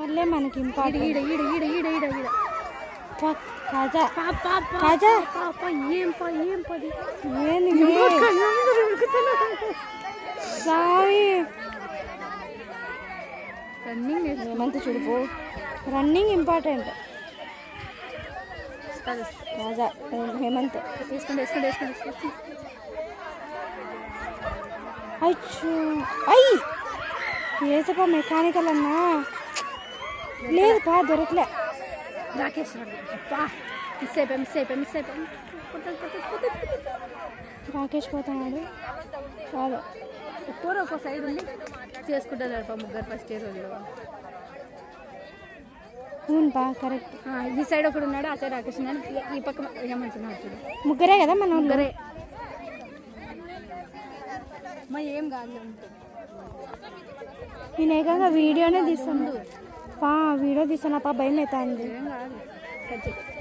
వాళ్ళే మనకి ఇంపార్టెంట్ ఈడ ఈడ ఈడ ఈడ ఈడ ఈడ కాజా పా పా పా కాజా పా పా ఏం పా ఏం పది ఏంది మే? సామి రన్నింగ్ హేమంత్ చూడుపో రన్నింగ్ ఇంపార్టెంట్ కాజా హేమంత్ వేసుకోండి వేసుకోండి వేసుకోండి వేసుకోండి. అచ్చు అయ్యి ఏసపా మెకానికల్ అన్నా లేదు పా దొరకలే రాకేష్ రాడు. పా మిస్ అయిపోయి మిస్ అయిపోయి మిస్ అయిపోయి కొట్టదు, కొట్టదు, కొట్టదు, కొట్టదు. రాకేష్ పోతున్నాడు కాదు ఒక్కోరు ఒక్కో సైడ్ ఉండి చేసుకుంటారు పా ముగ్గురు ఫస్ట్ ఇయర్ వాళ్ళు అవును పా కరెక్ట్ ఆ, ఈ సైడ్ ఒకడు ఉన్నాడు ఆ సైడ్ రాకేష్ ఉన్నాడు ఈ- ఈ పక్క ఏమంటున్నాడు చూడు ముగ్గురే కదా మన ఊళ్ళో? ముగ్గురే మా ఏం కాదు అంతే నేను ఏకంగా వీడియోనే తీస్తాను పా వీడియో తీస్తాను పా భయం అవుతుంది ఏం కాదు కట్ చేయి.